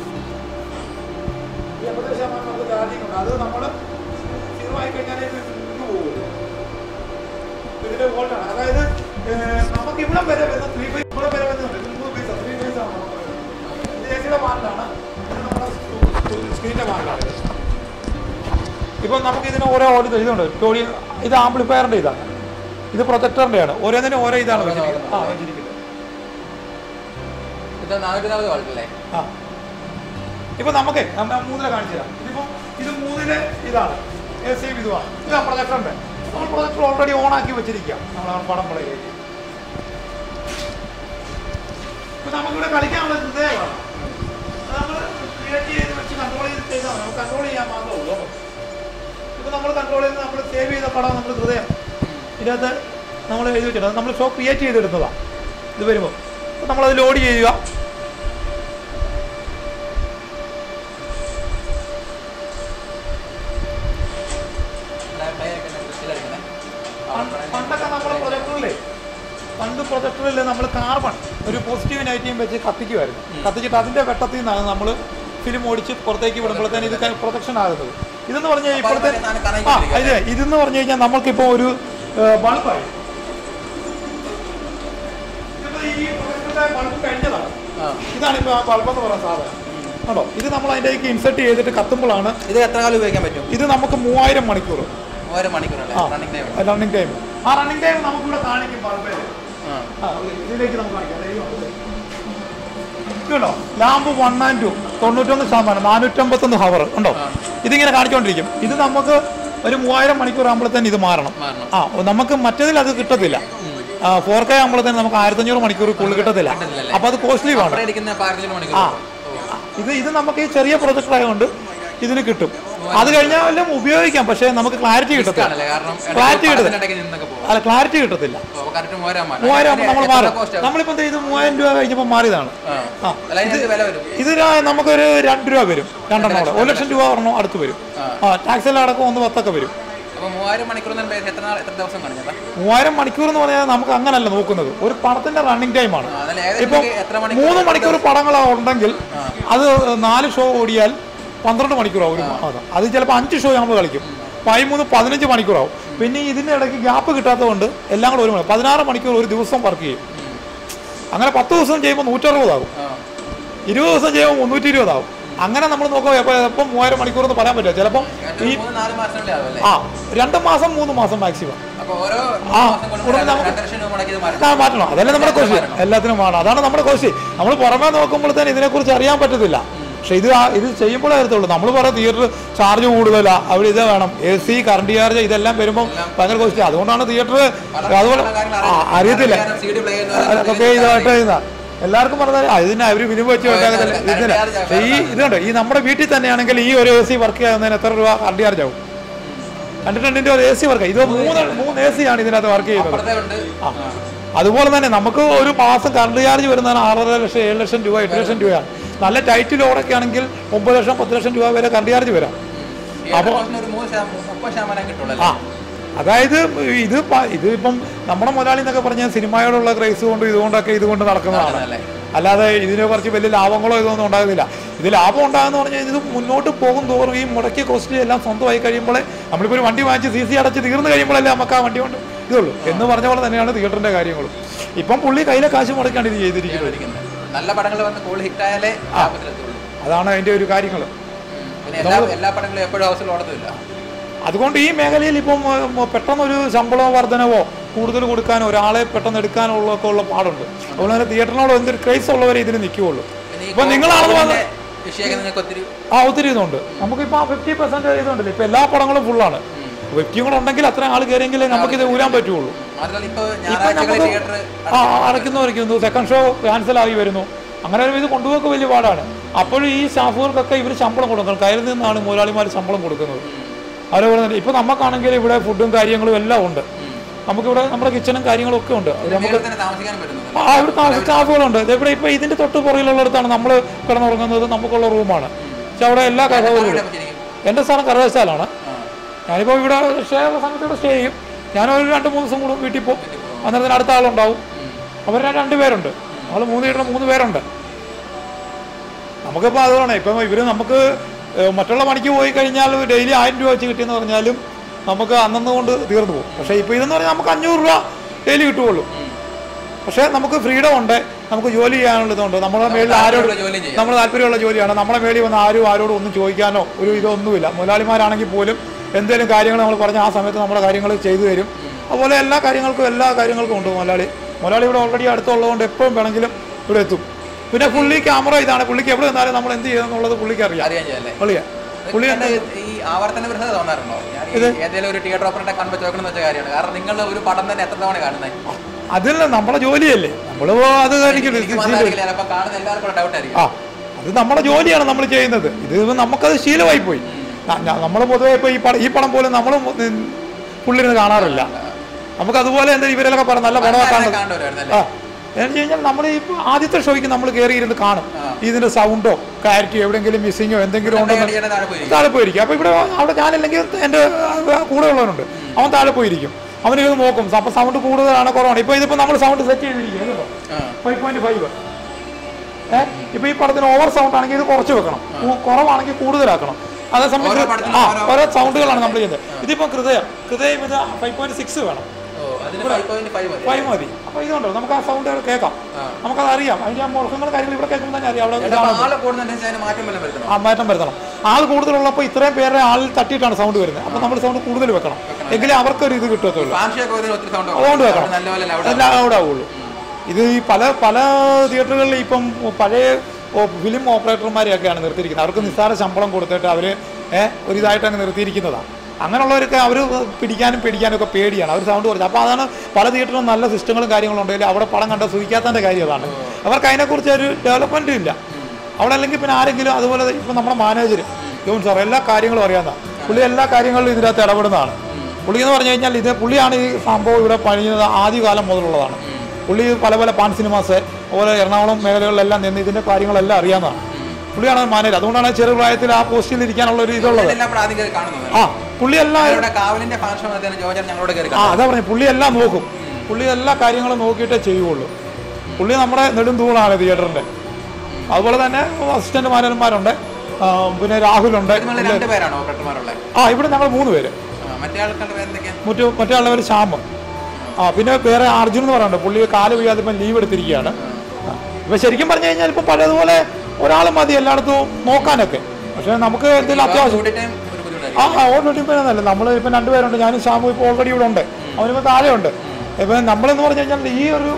ഈ എൺപത്തേഴ് ശതമാനം നമുക്ക് ചാർജിങ് ഉണ്ട് അത് നമ്മൾ സീറോ ആയി കഴിഞ്ഞാൽ ഇത് നിന്ന് പോകുമല്ലോ ഇതിന്റെ വോൾട്ടാണ് അതായത് ഏഹ്, നമുക്ക് ഇവിടെ വരെ വരുന്ന ത്രീ ഫൈവ് ഇവിടെ വരെ വരുന്നുണ്ട് ഇത് മൂന്ന് പൈസ ത്രീ പൈസ ആണ് നമുക്ക് വരുന്നത്. ഇത് എ സിയുടെ മാറിലാണ് ഇത് നമ്മുടെ സ്ക്രീനിന്റെ മാറിലാണ് ഇത് ഇപ്പം നമുക്ക് ഇതിന് ഓരോ ഓരോ ഇതുണ്ട് ടോളി ഇത് ആംപ്ലിഫയറിന്റെ ഇതാണ് ഇത് പ്രൊജക്ടറിന്റെ ആണ് ഓരോന്നിനും ഓരോ ഇതാണ് വെച്ചിരിക്കുന്നത് ആ വെച്ചിരിക്കുന്നത് ഇത് നാനൂറ്റി നാൽപ്പത് വാൾട്ട് അല്ലേ ആ ഇപ്പൊ നമുക്ക് നമ്മൾ മൂന്നിലെ കാണിച്ചു തരാം ഇതിപ്പോ ഇത് മൂന്നിലെ ഇതാണ് എ സി ഇതുമാണ് ഇതാ പ്രൊജക്ടറിന്റെ നമ്മൾ പ്രൊജക്ടർ ഓൾറെഡി ഓൺ ആക്കി വെച്ചിരിക്കുക നമ്മൾ ആ പടം പ്ലേ ചെയ്ത് ഇപ്പൊ നമുക്കിവിടെ കളിക്കാനുള്ള ഹൃദയമാണ് നമ്മൾ ക്രിയേറ്റ് ചെയ്ത് വെച്ച് കൺട്രോൾ ചെയ്ത് ചെയ്താൽ മതി. നമുക്ക് കൺട്രോൾ ചെയ്യാൻ മാത്രമേ ഉള്ളൂ ഇപ്പൊ നമ്മൾ കൺട്രോൾ ചെയ്ത് നമ്മൾ സേവ് ചെയ്ത പടം നമ്മൾ ഹൃദയം ഇതിനകത്ത് നമ്മൾ എഴുതി വെച്ചിട്ടുണ്ട് നമ്മൾ ഷോ ക്രിയേറ്റ് ചെയ്തെടുത്തതാണ് ഇത് വരുമ്പോൾ അപ്പോൾ നമ്മളത് ലോഡ് ചെയ്യുക പണ്ട് പണ്ടൊക്കെ നമ്മൾ പ്രൊജക്ടറില്ലേ പണ്ട് പ്രൊജക്ടറിൽ നമ്മൾ കാർബൺ ഒരു പോസിറ്റീവ് നെഗറ്റീവും വെച്ച് കത്തിക്കുമായിരുന്നു കത്തിച്ചിട്ട് അതിന്റെ വെട്ടത്തിൽ നിന്നാണ് നമ്മൾ ഫിലിം ഓടിച്ച് പുറത്തേക്ക് വിടുമ്പോഴത്തേന് ഇത് പ്രൊട്ടക്ഷൻ ആകുന്നത് ഇതെന്ന് പറഞ്ഞു കഴിഞ്ഞാൽ ഇപ്പോഴത്തെ അപ്പൊ അതിനെ കണക്ട് ആ ഇത് ഇതെന്ന് പറഞ്ഞു കഴിഞ്ഞാൽ നമ്മൾക്കിപ്പോൾ ഒരു ബൾബായി ഇതിപ്പോ ഈ പ്രൊജക്ടറിന്റെ ബൾബ് കഴിഞ്ഞതാണ് ഇതാണ് ഇപ്പോൾ ആ ബൾബ് എന്ന് പറയുന്ന സാധനം കേട്ടോ ഇത് നമ്മൾ അതിലേക്ക് ഇൻസെർട്ട് ചെയ്തിട്ട് കത്തുമ്പോഴാണ് ഇത് എത്ര കാലം ഉപയോഗിക്കാൻ പറ്റും ഇത് നമുക്ക് മൂവായിരം മണിക്കൂർ ഓരോ മണിക്കൂറല്ലേ ആ റണ്ണിങ് ടൈം റണ്ണിങ് ടൈം ആ റണ്ണിങ് ടൈം നമുക്കിവിടെ കാണിക്കും ബൾബിൽ ആ ആ, ഇതിലേക്ക് നമുക്ക് കാണിക്കാം ദേ ഇതുണ്ട്. ഇതുണ്ടോ ലാമ്പ് വൺ ആൻഡ് ടു തൊണ്ണൂറ്റൊന്ന് ശതമാനം നാനൂറ്റമ്പത്തൊന്ന് ഹവർ ഉണ്ടോ ഇതിങ്ങനെ കാണിച്ചുകൊണ്ടിരിക്കും ഇത് നമുക്ക് ഒരു മൂവായിരം മണിക്കൂർ ആകുമ്പോഴത്തേന് ഇത് മാറണം മാറണം ആ നമുക്ക് മറ്റേതിൽ അത് കിട്ടത്തില്ല ഫോർ കെ ആകുമ്പോഴത്തേന് നമുക്ക് ആയിരത്തഞ്ഞൂറ് മണിക്കൂർ കൂടുതൽ കിട്ടത്തില്ല കിട്ടത്തില്ലല്ലേ? അപ്പോൾ അത് കോസ്റ്റ്ലി വേണം അപ്പുറം ഇരിക്കുന്ന പാരഞ്ചിന് ആ മണിക്കൂർ ഇത് ഇത് നമുക്ക് ഈ ചെറിയ പ്രൊജക്ടർ ആയതുകൊണ്ട് ഇതിന് കിട്ടും അത് കഴിഞ്ഞാലും ഉപയോഗിക്കാം പക്ഷേ നമുക്ക് ക്ലാരിറ്റി കിട്ടത്തില്ല ആണല്ലേ കാരണം Clarity കിട്ടും. ഇടയ്ക്ക് നിന്നൊക്കെ പോകും അല്ല ക്ലാരിറ്റി കിട്ടത്തില്ല അപ്പോൾ കറക്റ്റ് മൂവായിരം മാറ്റം മൂവായിരം ആകുമ്പോൾ നമ്മൾ മാറും കോസ്റ്റ് നമ്മളിപ്പോൾ ദേ ഇത് മൂവായിരം രൂപ കഴിഞ്ഞപ്പോൾ മാറിയതാണ് ആ ആ അല്ല അതിന് വില വരും ഇത് രാ- നമുക്കൊരു രണ്ട് രൂപ വരും രണ്ടെണ്ണം കൂടെ ഒരു ലക്ഷം രൂപ ഒരെണ്ണം അടുത്ത് വരും ആ ടാക്സ് എല്ലാം അടക്കം ഒന്ന് പത്തൊക്കെ വരും അപ്പോൾ മൂവായിരം മണിക്കൂർ എന്ന് പറയുമ്പോൾ എത്ര നാൾ- എത്ര ദിവസം കാണിച്ചതാ മൂവായിരം മണിക്കൂർ എന്ന് പറഞ്ഞാൽ നമുക്ക് അങ്ങനല്ല നോക്കുന്നത് ഒരു പടത്തിന്റെ റണ്ണിങ് ടൈമാണ് ആ, അതല്ല ഏകദേശം ഇപ്പം നമുക്ക് എത്ര മണിക്കൂർ മൂന്ന് മണിക്കൂർ പടങ്ങൾ ഉണ്ടെങ്കിൽ അത് നാല് ഷോ ഓടിയാൽ പന്ത്രണ്ട് മണിക്കൂറാവും ഒരു മാസം അത് ചിലപ്പോൾ അഞ്ച് ഷോ നമ്മൾ കളിക്കും പതിമൂന്ന് പതിനഞ്ച് മണിക്കൂറാവും പിന്നെ ഇതിൻ്റെ ഇടയ്ക്ക് ഗ്യാപ്പ് കിട്ടാത്തതുകൊണ്ട് എല്ലാം കൂടെ ഒരു മണി പതിനാറ് മണിക്കൂർ ഒരു ദിവസം വർക്ക് ചെയ്യും അങ്ങനെ പത്ത് ദിവസം ചെയ്യുമ്പോൾ നൂറ്ററുപതാകും ആ ഇരുപത് ദിവസം ചെയ്യുമ്പോൾ മുന്നൂറ്റി ഇരുപതാവും അങ്ങനെ നമ്മൾ നോക്കുമ്പോൾ എപ്പോൾ എപ്പം മൂവായിരം മണിക്കൂർ എന്ന് പറയാൻ പറ്റില്ല ചിലപ്പം ഏകദേശം മൂന്ന് നാല് മാസത്തിനുള്ളിൽ ആവും അല്ലേ ആ രണ്ട് മാസം മൂന്ന് മാസം മാക്സിമം അപ്പോൾ ഓരോ ആ, മാസം കൊണ്ട് ഉടനെ രണ്ട് നമുക്ക് രണ്ട് ലക്ഷം രൂപ മുടക്കി ഇത് മാറ്റണം ആ മാറ്റണം അതല്ലേ നമ്മുടെ കോശി എല്ലാത്തിനും വേണം അതാണ് നമ്മുടെ കോശി നമ്മൾ പുറമേ നോക്കുമ്പോഴത്തേന് ഇതിനെക്കുറിച്ച് അറിയാൻ പറ്റത്തില്ല പക്ഷെ ഇത് ആ- ഇത് ചെയ്യുമ്പോഴേ അറിയത്തുള്ളൂ നമ്മൾ പറയാം തിയേറ്റർ ചാർജ് കൂടുതലാ അവിടെ ഇത് വേണം എ സി കറണ്ട് ചാർജ് ഇതെല്ലാം വരുമ്പോൾ ഭയങ്കര കോസ്റ്റ് അതുകൊണ്ടാണ് തിയേറ്റർ അതുപോലെ ആ, അറിയത്തില്ല സി ഡി പ്ലേ അതൊക്കെ ഇതായിട്ട് ചെയ്യുന്ന എല്ലാവർക്കും പറഞ്ഞാൽ ആ, ഇതിന് അവർ ഫിലിം വെച്ച് വെക്കാകത്തില്ല ഇതിന് പക്ഷേ ഈ ഇതുണ്ട് ഈ നമ്മുടെ വീട്ടിൽ തന്നെയാണെങ്കിൽ ഈ ഒരു എ സി വർക്ക് ചെയ്യുന്നതിന് എത്ര രൂപ കറണ്ട് ചാർജ് ആവും കണ്ടിട്ടുണ്ടെങ്കിൽ ഒരു എ സി വർക്ക് ഇത് മൂന്ന് മൂന്ന് എ സി ആണ് ഇതിനകത്ത് വർക്ക് ചെയ്യുന്നത് അപ്പുറത്തെ ഉണ്ട് ആ. അതുപോലെ തന്നെ നമുക്ക് ഒരു മാസം കറണ്ട് ചാർജ് വരുന്നതാണ് ആറര ലക്ഷം ഏഴ് ലക്ഷം രൂപ എട്ട് ലക്ഷം രൂപയാണ് നല്ല ടൈറ്റ് ലോഡൊക്കെ ആണെങ്കിൽ ഒമ്പത് ലക്ഷം പത്ത് ലക്ഷം രൂപ വരെ കറണ്ട് ചാർജ് വരാം അപ്പോൾ ഒരു മൂന്ന് ശതമാനം മുപ്പത് ശതമാനം കിട്ടുള്ളൂ ആ അതായത് ഇത് പ- ഇത് ഇപ്പം നമ്മുടെ മുതലാളി എന്നൊക്കെ പറഞ്ഞാൽ സിനിമയോടുള്ള ക്രൈസ് കൊണ്ട് ഇതുകൊണ്ടൊക്കെ ഇതുകൊണ്ട് നടക്കുന്നതാണ് അല്ലേ അല്ലാതെ ഇതിനെ കുറച്ച് വലിയ ലാഭങ്ങളോ ഇതൊന്നും ഉണ്ടാകുന്നില്ല ഇത് ലാഭം ഉണ്ടാകുന്ന പറഞ്ഞാൽ ഇത് മുന്നോട്ട് പോകും തോറും ഈ മുടക്കിയ കോസ്റ്റ് എല്ലാം സ്വന്തമായി കഴിയുമ്പോൾ നമ്മളിപ്പോൾ ഒരു വണ്ടി വാങ്ങിച്ച് സി സി അടച്ച് തീർന്നു കഴിയുമ്പോഴല്ലേ നമുക്ക് ആ വണ്ടി കൊണ്ട് ഇതുള്ളൂ എന്ന് പറഞ്ഞ പോലെ തന്നെയാണ് തിയേറ്ററിന്റെ കാര്യങ്ങളും ഇപ്പം പുള്ളി കയ്യിലെ കാശ് മുടക്കാണ് ഇത് ചെയ്തിരിക്കുന്നത് ഇരിക്കുന്നത് നല്ല പടങ്ങൾ വന്ന് കൂടുതൽ ഹിറ്റായാലേ ലാഭത്തിലെത്തുള്ളൂ അതാണ് അതിന്റെ ഒരു കാര്യങ്ങൾ ഉം. പിന്നെ എല്ലാ എല്ലാ പടങ്ങളും എപ്പോഴും അവസരം ഓടത്തില്ല അതുകൊണ്ട് ഈ മേഖലയിൽ ഇപ്പം ഉം, പെട്ടെന്നൊരു ശമ്പള വർധനവോ കൂടുതൽ കൊടുക്കാനോ ഒരാളെ പെട്ടെന്ന് എടുക്കാനോ ഉള്ളതൊക്കെ ഉള്ള പാടുണ്ട് അതുപോലെ തന്നെ തിയേറ്ററിനോട് എന്തൊരു ക്രൈസ് ഉള്ളവരെ ഇതിന് നിൽക്കുകയുള്ളൂ പിന്നെ ഈ ഇപ്പൊ നിങ്ങളാണെന്ന് പറഞ്ഞ കോവിഡിന്റെ വിഷയമൊക്കെ നിങ്ങൾക്ക് ഒത്തിരി ആ ഒത്തിരി ഇതുണ്ട് നമുക്കിപ്പോൾ ഫിഫ്റ്റി പെർസെന്റ് ഇതുണ്ടല്ലോ ഇപ്പൊ എല്ലാ പടങ്ങളും ഫുള്ളാണ് ഫിഫ്റ്റിയും കൂടെ ഉണ്ടെങ്കിൽ അത്ര ആൾ കയറിയെങ്കിലേ നമുക്കിത് ഊരാൻ പറ്റുള്ളൂ മാത്രമല്ല ഇപ്പൊ ഇപ്പൊ ഞായറാഴ്ചകളിൽ നമുക്ക് തിയേറ്റർ ആ അടയ്ക്കുന്നു അടയ്ക്കുന്നു സെക്കൻഡ് ഷോ ക്യാൻസൽ ആയി വരുന്നു അങ്ങനെ ഒരു ഇത് കൊണ്ടുപോക്ക് വലിയ പാടാണ് അപ്പോഴും ഈ സ്റ്റാഫുകൾക്കൊക്കെ ഇവർ ശമ്പളം കൊടുക്കണം കയ്യിൽ നിന്നാണ് മുതലാളിമാർ ശമ്പളം കൊടുക്കുന്നത് അതുപോലെ തന്നെ ഇപ്പൊ നമുക്കാണെങ്കിൽ ഇവിടെ ഫുഡും കാര്യങ്ങളും എല്ലാം ഉണ്ട് നമുക്കിവിടെ നമ്മുടെ കിച്ചണും കാര്യങ്ങളും ഒക്കെ ഉണ്ട് അത് നമുക്ക് തന്നെ താമസിക്കാൻ പറ്റുന്നത് ആ ഇവിടെ താമസ സ്റ്റാഫുകളുണ്ട് ഇവിടെ ഇപ്പൊ ഇതിന്റെ തൊട്ട് പുറകിലുള്ളിടത്താണ് നമ്മൾ കിടന്നുറങ്ങുന്നത് നമുക്കുള്ള റൂമാണ് പക്ഷെ അവിടെ എല്ലാ സൗകര്യവും ഇവിടെ ശരിക്കും എൻ്റെ സ്ഥലം കറുവശാലാണ് ആ. ഞാനിപ്പോൾ ഇവിടെ സ്റ്റേ ഉള്ള സമയത്ത് ഇവിടെ സ്റ്റേ ചെയ്യും ഞാനൊരു രണ്ട് മൂന്ന് ദിവസം കൂടും വീട്ടിൽ പോകും അന്നേരത്തിന് അടുത്ത ആളുണ്ടാവും അവർ രണ്ട് പേരുണ്ട് നമ്മൾ മൂന്ന് വീട്ടിൽ മൂന്ന് പേരുണ്ട് നമുക്കിപ്പോൾ അതുകൊണ്ടാണ് ഇപ്പം ഇവർ നമുക്ക് ഏഹ്, മറ്റുള്ള പണിക്ക് പോയി കഴിഞ്ഞാൽ ഡെയിലി ആയിരം രൂപ വെച്ച് കിട്ടിയെന്ന് പറഞ്ഞാലും നമുക്ക് അന്നന്ന് കൊണ്ട് തീർന്നു പോകും പക്ഷേ ഇപ്പോൾ ഇതെന്ന് പറഞ്ഞാൽ നമുക്ക് അഞ്ഞൂറ് രൂപ ഡെയിലി കിട്ടുകയുള്ളൂ പക്ഷേ നമുക്ക് ഫ്രീഡം ഉണ്ട് നമുക്ക് ജോലി ചെയ്യാനുള്ളതുണ്ട് നമ്മുടെ മേളിൽ ആരോട് താല്പര്യമുള്ള ജോലി ചെയ്യാം നമ്മൾ താല്പര്യമുള്ള ജോലിയാണ് നമ്മുടെ മേളിൽ വന്ന് ആരും ആരോടും ഒന്നും ചോദിക്കാനോ ഒരു ഇതൊന്നുമില്ല മുതലാളിമാരാണെങ്കിൽ പോലും എന്തെങ്കിലും കാര്യങ്ങൾ നമ്മൾ പറഞ്ഞ ആ സമയത്ത് നമ്മുടെ കാര്യങ്ങൾ ചെയ്തു തരും അതുപോലെ എല്ലാ കാര്യങ്ങൾക്കും എല്ലാ കാര്യങ്ങൾക്കും ഉണ്ട് മുതലാളി മുതലാളി ഇവിടെ ഓൾറെഡി അടുത്തുള്ളതുകൊണ്ട് എപ്പോഴും വേണമെങ്കിലും ഇവിടെ എത്തും പിന്നെ പുള്ളി ക്യാമറ ഇതാണ് പുള്ളിക്ക് എവിടെ നിന്നാലും നമ്മൾ എന്ത് ചെയ്യുന്നുള്ളത് പുള്ളിക്ക് അറിയാം അറിയാൻ ചെയ്യല്ലേ പുള്ളിയാ പുള്ളി ഇതിന്റെ ഈ ആവർത്തന വൃദ്ധത തോന്നാറുണ്ടോ ഞാൻ ഈ ഏതെങ്കിലും ഒരു തിയേറ്റർ ഓപ്പറേറ്ററെ കാണുമ്പോൾ ചോദിക്കണം വെച്ച കാര്യമാണ് കാരണം നിങ്ങൾ ഒരു പടം തന്നെ എത്ര തവണ കാണുന്നത് അതിൽ നമ്മളെ ജോലിയല്ലേ നമ്മൾ അത് കാണിക്കരുത് എനിക്ക് മാത്രമായിരിക്കില്ല ചിലപ്പോൾ കാണുന്ന എല്ലാവർക്കും ഡൗട്ട് ആയിരിക്കും ആ അത് നമ്മുടെ ജോലിയാണ് നമ്മൾ ചെയ്യുന്നത് ഇത് നമുക്കത് ശീലമായി പോയി നമ്മൾ പൊതുവെ ഇപ്പോൾ ഈ പടം ഈ പടം പോലും നമ്മൾ പുള്ളിരുന്ന് കാണാറില്ല നമുക്ക് അതുപോലെ എന്താ ഇവരെല്ലാം പറഞ്ഞ നല്ല പടമൊക്കെ കാണുന്നത് കാണുന്നവരായിരുന്നല്ലേ ആ എന്ന് വെച്ച് കഴിഞ്ഞാൽ നമ്മൾ ഈ ആദ്യത്തെ ഷോയ്ക്ക് നമ്മൾ കയറി ഇരുന്ന് കാണും ഇതിന്റെ സൗണ്ടോ ക്ലാരിറ്റി എവിടെയെങ്കിലും മിസ്സിങ്ങോ എന്തെങ്കിലും ഉണ്ടോ അടിയുടെ താഴെ പോയി താഴെ പോയിരിക്കും അപ്പൊ ഇവിടെ അവിടെ ഞാനില്ലെങ്കിൽ എൻ്റെ കൂടെ ഉള്ളവനുണ്ട് അവൻ താഴെ പോയിരിക്കും അവൻ ഇത് നോക്കും അപ്പൊ സൗണ്ട് കൂടുതലാണ് കുറവാണ് ഇപ്പൊ ഇതിപ്പോ നമ്മൾ സൗണ്ട് സെറ്റ് ചെയ്തിരിക്കുന്നത് കേട്ടോ ആ. ഫൈവ് പോയിന്റ് ഫൈവ് ഏഹ് ഇപ്പൊ ഈ പടത്തിന് ഓവർ സൗണ്ട് ആണെങ്കിൽ ഇത് കുറച്ച് വെക്കണം കു- കുറവാണെങ്കിൽ കൂടുതലാക്കണം അതേ ഓരോ സമയത്ത് പടത്തിനും ആ ഓരോ- ഓരോ സൗണ്ടുകളാണ് നമ്മൾ ചെയ്യുന്നത് ഇതിപ്പോ ഹൃദയം ഹൃദയം ഇത് ഫൈവ് പോയിന്റ് സിക്സ് വേണം ഓ അതിന് ഫൈവ് പോയിന്റ് ഫൈവ് മതി ഫൈവ് മതി അപ്പൊ ഇതുണ്ടോ നമുക്ക് ആ സൗണ്ട് കേൾക്കാം നമുക്കത് അറിയാം അതിന്റെ ആ മുഴക്കങ്ങളുടെ കാര്യങ്ങൾ ഇവിടെ കേൾക്കുമ്പോൾ തന്നെ അറിയാം അവിടെ ചേട്ടാ, ഇതാണ് അപ്പൊ ആള് കൂടുന്നുണ്ടെങ്കിൽ അതിന് മാറ്റം വല്ലതും വരുത്തണം ആ മാറ്റം വരുത്തണം ആൾ കൂടുതലുള്ളപ്പോൾ ഇത്രയും പേരെ ആളിൽ തട്ടിയിട്ടാണ് സൗണ്ട് വരുന്നത് അപ്പോൾ നമ്മൾ സൗണ്ട് കൂടുതൽ വെക്കണം എങ്കിലേ അവർക്കൊരു ഇത് കിട്ടത്തുള്ളൂ ഫാൻഷിയൊക്കെ വരുന്ന ഒത്തിരി സൗണ്ട് അതുകൊണ്ട് വെക്കണം നല്ലപോലെ അവിടെ എല്ലാം അവിടെ ആവുള്ളൂ ഇത് ഈ പല പല തിയേറ്ററുകളിൽ ഇപ്പം പഴയ ഫിലിം ഓപ്പറേറ്റർമാരെയൊക്കെയാണ് നിർത്തിയിരിക്കുന്നത് അവർക്ക് നിസ്സാര ശമ്പളം കൊടുത്തിട്ട് അവർ ഒരു ഇതായിട്ട് അങ്ങ് നിർത്തിയിരിക്കുന്നതാണ് അങ്ങനെയുള്ളവരൊക്കെ അവർ പിടിക്കാനും പിടിക്കാനും ഒക്കെ പേടിയാണ് അവർ സൗണ്ട് കുറച്ച് അപ്പോൾ അതാണ് പല തിയേറ്ററിലും നല്ല സിസ്റ്റങ്ങളും കാര്യങ്ങളും ഉണ്ടെങ്കിൽ അവിടെ പടം കണ്ട സൂചിക്കാത്തതിൻ്റെ കാര്യം അതാണ് അവർക്ക് അതിനെക്കുറിച്ച് ഒരു ഡെവലപ്മെൻറ്റും ഇല്ല അവിടെ അല്ലെങ്കിൽ പിന്നെ ആരെങ്കിലും അതുപോലെ ഇപ്പം നമ്മുടെ മാനേജർ ജോൺ സാർ എല്ലാ കാര്യങ്ങളും അറിയാവുന്നതാണ് പുള്ളി എല്ലാ കാര്യങ്ങളിലും ഇതിനകത്ത് ഇടപെടുന്നതാണ് പുള്ളി എന്ന് പറഞ്ഞു കഴിഞ്ഞാൽ ഇത് പുള്ളിയാണ് ഈ സംഭവം ഇവിടെ പണിയുന്നത് ആദ്യകാലം മുതലുള്ളതാണ് പുള്ളി പല പല പാൻ സിനിമാസ് അതുപോലെ എറണാകുളം മേഖലകളിലെല്ലാം നിന്ന് ഇതിൻ്റെ കാര്യങ്ങളെല്ലാം അറിയാവുന്നതാണ് പുള്ളിയാണ് മാനേജർ അതുകൊണ്ടാണ് ചെറു പ്രായത്തിൽ ആ പോസ്റ്റിൽ ഇരിക്കാനുള്ള ഒരു ഇതുള്ളത് എല്ലാം ഇവിടെ ആദ്യം കയറി കാണുന്നത് ആ പുള്ളി എല്ലാം ഇവിടെ കാവലിന്റെ ഫാൻഷൻ വന്നതിന് ജോജൻ ഞങ്ങളോട് കയറി ആ അതാ പറഞ്ഞു പുള്ളി എല്ലാം നോക്കും പുള്ളി എല്ലാ കാര്യങ്ങളും നോക്കിയിട്ടേ ചെയ്യുള്ളൂ പുള്ളി നമ്മുടെ നെടുന്തൂണാണ് തിയേറ്ററിൻ്റെ അതുപോലെ തന്നെ അസിസ്റ്റന്റ് മാനേജർമാരുണ്ട് ആ, പിന്നെ രാഹുലുണ്ട് നിങ്ങൾ രണ്ട് പേരാണോ ഓപ്പറേറ്റർമാരുള്ളത് ആ ഇവിടെ ഞങ്ങൾ മൂന്ന് പേര് മറ്റേ ആൾക്കാരുടെ പേര് എന്തൊക്കെയാ മറ്റു മറ്റേ ആളുടെ ശ്യാമ് ആ പിന്നെ വേറെ അർജുൻ എന്ന് പറയുന്നുണ്ട് പുള്ളി കാല് വയ്യാതെ ഇപ്പം ലീവ് എടുത്തിരിക്കുകയാണ് ആ. ഇപ്പൊ ശരിക്കും പറഞ്ഞു കഴിഞ്ഞാൽ ഇപ്പം പഴയതുപോലെ ഒരാൾ മതി എല്ലായിടത്തും നോക്കാനൊക്കെ പക്ഷെ നമുക്ക് എന്തെങ്കിലും അത്യാവശ്യം ഡ്യൂട്ടി ടൈം ഒരു ബുദ്ധിമുട്ടായിരിക്കും ആ ഓൾറെഡി ഇപ്പം എന്നല്ല നമ്മൾ ഇപ്പം രണ്ടുപേരുണ്ട് ഞാനും ശ്യാമും ഇപ്പോൾ ഓൾറെഡി ഇവിടെ ഉണ്ട് അവനിപ്പോൾ താഴെ ഉണ്ട് ഇപ്പം നമ്മളെന്ന് പറഞ്ഞു കഴിഞ്ഞാൽ ഈ ഒരു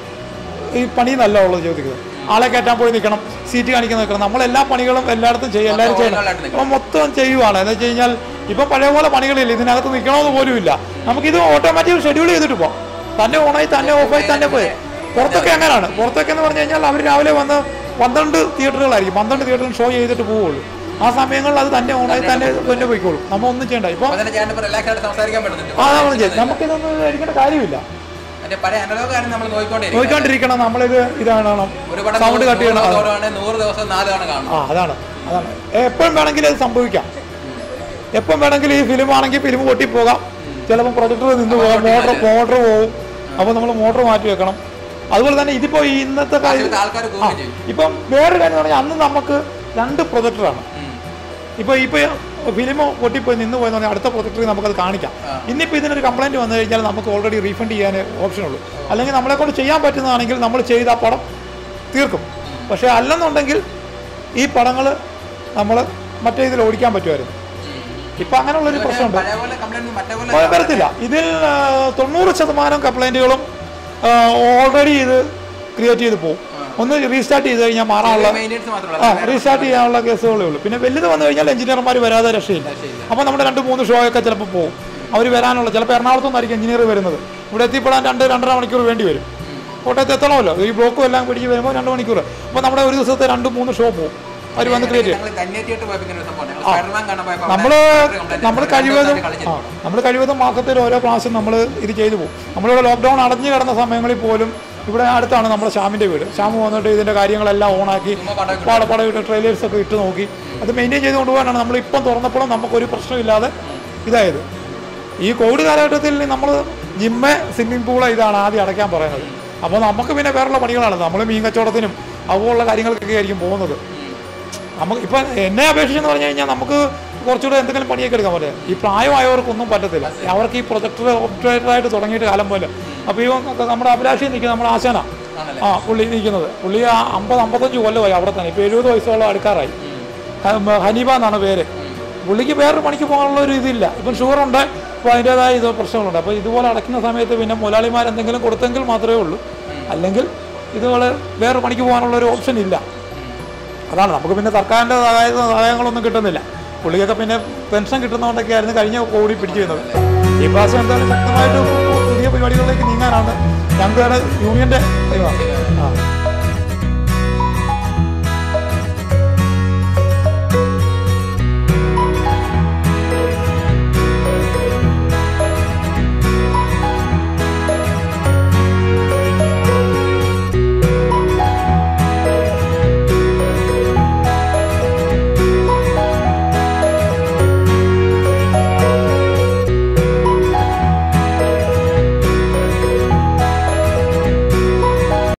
ഈ പണി നല്ല ഉള്ളത് ചോദിക്കുന്നത് ആളെ കയറ്റാൻ പോയി നിൽക്കണം സീറ്റ് കാണിക്കാൻ നിൽക്കണം നമ്മൾ എല്ലാ പണികളും എല്ലായിടത്തും ചെയ്യും എല്ലാവരും ചെയ്യണം ഓരോന്നായിട്ട് നിൽക്കണം. അപ്പം മൊത്തം ചെയ്യുവാണ് എന്ന് വെച്ച് കഴിഞ്ഞാൽ ഇപ്പം പഴയ പോലെ പണികളില്ല ഇതിനകത്ത് നിൽക്കണമെന്ന് പോലും ഇല്ല നമുക്കിത് ഓട്ടോമാറ്റിക് ഷെഡ്യൂൾ ചെയ്തിട്ട് പോകാം തന്നെ ഓണായി തന്നെ ഓഫായി തന്നെ പോയി പുറത്തൊക്കെ അങ്ങനെയാണ് പുറത്തൊക്കെ എന്ന് പറഞ്ഞു കഴിഞ്ഞാൽ അവർ രാവിലെ വന്ന് പന്ത്രണ്ട് തിയേറ്ററുകളായിരിക്കും പന്ത്രണ്ട് തിയേറ്ററിൽ ഷോ ചെയ്തിട്ട് പോവുള്ളൂ ആ സമയങ്ങളിൽ അത് തന്നെ ഓണായി തന്നെ തന്നെ പോയിക്കോളും നമ്മൾ ഒന്നും ചെയ്യണ്ട ഇപ്പം അപ്പൊ തന്നെ ചേട്ടൻ റിലാക്സ് ആയിട്ട് സംസാരിക്കാൻ പറ്റുന്നുണ്ട് ആ നമ്മൾ ചെയ്യും നമുക്കിതൊന്നും കഴിക്കേണ്ട കാര്യമില്ല മറ്റേ പഴയ അനലോഗ് കാര്യം നമ്മൾ നോക്കിക്കൊണ്ടിരിക്കും നോക്കിക്കൊണ്ടിരിക്കണം നമ്മളിത് ഇതാണ് ഒരു പടം സൗണ്ട് കട്ട് ചെയ്യണം നൂറ് തവണ നൂറ് ദിവസം നാല് തവണ കാണും ആ അതാണ് അതാണ് എപ്പോഴും വേണമെങ്കിലും അത് സംഭവിക്കാം എപ്പം വേണമെങ്കിലും ഈ ഫിലിം ആണെങ്കിൽ ഫിലിം പൊട്ടിപ്പോകാം ചിലപ്പോൾ പ്രൊജക്ടർ നിന്ന് പോകാം മോട്ടർ മോട്ടർ പോകും അപ്പോൾ നമ്മൾ മോട്ടർ മാറ്റി വെക്കണം അതുപോലെ തന്നെ ഇതിപ്പോൾ ഈ ഇന്നത്തെ കാര്യം ആദ്യത്തെ ആൾക്കാർ കൂടുകയും ചെയ്യും ഇപ്പം വേറൊരു കാര്യം എന്ന് പറഞ്ഞാൽ അന്ന് നമുക്ക് രണ്ട് പ്രൊജക്ടറാണ് ഉം. ഇപ്പോൾ ഇപ്പോൾ ഫിലിം പൊട്ടിപ്പോയി നിന്ന് പോയെന്ന് പറഞ്ഞാൽ അടുത്ത പ്രൊജക്ടറിൽ നമുക്കത് കാണിക്കാം ഇന്നിപ്പോൾ ഇതിനൊരു കംപ്ലൈൻറ്റ് വന്നു കഴിഞ്ഞാൽ നമുക്ക് ഓൾറെഡി റീഫണ്ട് ചെയ്യാൻ ഓപ്ഷൻ ഉള്ളൂ അല്ലെങ്കിൽ നമ്മളെ കൊണ്ട് ചെയ്യാൻ പറ്റുന്നതാണെങ്കിൽ നമ്മൾ ചെയ്ത ആ പടം തീർക്കും പക്ഷേ അല്ലെന്നുണ്ടെങ്കിൽ ഈ പടങ്ങൾ നമ്മൾ മറ്റേ ഇതിൽ ഓടിക്കാൻ പറ്റുമായിരുന്നു ഇപ്പം അങ്ങനെയുള്ളൊരു പ്രശ്നമുണ്ട് പഴയ പോലെ കംപ്ലൈന്റ് മറ്റേ പോലെ അത് വരത്തില്ല ഇതിൽ ആ, തൊണ്ണൂറ് ശതമാനം കംപ്ലൈൻറ്റുകളും ഓൾറെഡി ഇത് ക്രിയേറ്റ് ചെയ്ത് പോകും ഒന്ന് റീസ്റ്റാർട്ട് ചെയ്ത് കഴിഞ്ഞാൽ മാറാനുള്ള മെയിൻ്റെനൻസ് മാത്രമല്ല ആ റീസ്റ്റാർട്ട് ചെയ്യാനുള്ള കേസുകളേ ഉള്ളൂ പിന്നെ വലുത് വന്നു കഴിഞ്ഞാൽ എഞ്ചിനീയർമാർ വരാതെ രക്ഷയില്ല അപ്പോൾ നമ്മുടെ രണ്ട് മൂന്ന് ഷോ ഒക്കെ ചിലപ്പോൾ പോകും അവർ വരാനുള്ള ചിലപ്പോൾ എറണാകുളത്തു നിന്നായിരിക്കും എഞ്ചിനീയർ വരുന്നത് ഇവിടെ എത്തിപ്പെടാൻ രണ്ട് രണ്ടര മണിക്കൂർ വേണ്ടി വരും കോട്ടയത്ത് എത്തണമല്ലോ ഈ ബ്ലോക്കും എല്ലാം പിടിച്ച് വരുമ്പോൾ രണ്ട് മണിക്കൂർ അപ്പോൾ നമ്മുടെ ഒരു ദിവസത്തെ രണ്ട് മൂന്ന് ഷോ പോകും അവർ വന്ന് ക്രിയേറ്റ് ചെയ്യും ഞങ്ങൾ കന്യാറ്റിയായിട്ട് പോയപ്പോൾ ഇങ്ങനെ ഒരു സംഭവം ഞങ്ങൾ സ്പൈഡർമാൻ കാണാൻ പോയപ്പോൾ നമ്മൾ അവിടെ complaint നമ്മൾ ഉണ്ട്. കഴിവതും രണ്ടു ദിവസം കളിച്ചില്ല. ആ നമ്മൾ കഴിവതും മാസത്തിൽ ഓരോ പ്രാവശ്യം നമ്മൾ ഇത് ചെയ്തു പോകും നമ്മളിവിടെ ലോക്ക്ഡൗൺ അടഞ്ഞു കിടന്ന സമയങ്ങളിൽ പോലും ഇവിടെ അടുത്താണ് നമ്മുടെ ശ്യാമിൻ്റെ വീട് ശ്യാം വന്നിട്ട് ഇതിൻ്റെ കാര്യങ്ങളെല്ലാം ഓണാക്കി ചുമ്മാ പടം പാട പടം ഇട്ട് ട്രെയിലേഴ്സ് ഒക്കെ ഇട്ട് നോക്കി അത് മെയിൻറ്റെയിൻ ചെയ്ത് കൊണ്ടുപോകാനാണ് നമ്മൾ ഇപ്പം തുറന്നപ്പോഴും നമുക്കൊരു പ്രശ്നമില്ലാതെ ഇതായത് ഈ കോവിഡ് കാലഘട്ടത്തിൽ നമ്മൾ ജിമ്മ് സ്വിമ്മിംഗ് പൂള് ഇതാണ് ആദ്യം അടയ്ക്കാൻ പറയുന്നത് അപ്പോൾ നമുക്ക് പിന്നെ വേറെയുള്ള പണികളാണ് നമ്മൾ മീൻ കച്ചവടത്തിനും അതുപോലുള്ള കാര്യങ്ങൾക്കൊക്കെ ആയിരിക്കും പോകുന്നത് നമുക്ക് ഇപ്പം എന്നെ അപേക്ഷിച്ചെന്ന് പറഞ്ഞു കഴിഞ്ഞാൽ നമുക്ക് കുറച്ചുകൂടെ എന്തെങ്കിലും പണിയൊക്കെ എടുക്കാൻ പറ്റില്ല ഈ പ്രായമായവർക്കൊന്നും പറ്റത്തില്ല അവർക്ക് ഈ പ്രൊജക്ടർ ഓപ്പറേറ്ററായിട്ട് തുടങ്ങിയിട്ട് കാലം പോലെ അപ്പോൾ ഈ നമ്മുടെ അഭിലാഷി നിൽക്കുന്ന നമ്മുടെ ആശാന ആണല്ലേ? ആ പുള്ളി നിൽക്കുന്നത് പുള്ളി ആ അമ്പത് അമ്പത്തഞ്ച് കൊല്ലമായി അവിടെ തന്നെ ഇപ്പോൾ എഴുപത് വയസ്സോളം അടുക്കാറായി ഹ- മ- ഹനീബ എന്നാണ് പേര് പുള്ളിക്ക് വേറൊരു പണിക്ക് പോകാനുള്ള ഒരു ഇതില്ല ഇപ്പം ഷുഗറുണ്ട് അപ്പോൾ അതിൻ്റേതായ ഇത് പ്രശ്നങ്ങളുണ്ട് അപ്പോൾ ഇതുപോലെ അടയ്ക്കുന്ന സമയത്ത് പിന്നെ മുതലാളിമാർ എന്തെങ്കിലും കൊടുത്തെങ്കിൽ മാത്രമേ ഉള്ളൂ അല്ലെങ്കിൽ ഇതുപോലെ വേറെ പണിക്ക് പോകാനുള്ള ഒരു ഓപ്ഷൻ ഇല്ല അതാണ് നമുക്ക് പിന്നെ സർക്കാരിൻ്റെ സഹായ സഹായങ്ങളൊന്നും കിട്ടുന്നില്ല പുള്ളിക്കൊക്കെ പിന്നെ പെൻഷൻ കിട്ടുന്നതുകൊണ്ടൊക്കെ ആയിരുന്നു കഴിഞ്ഞ കോടി പിടിച്ചിരുന്നത് ഈ പ്രാവശ്യം എന്തായാലും ശക്തമായിട്ട് പുതിയ പരിപാടികളിലേക്ക് നീങ്ങാനാണ് ഞങ്ങളുടെ യൂണിയൻ്റെ ആ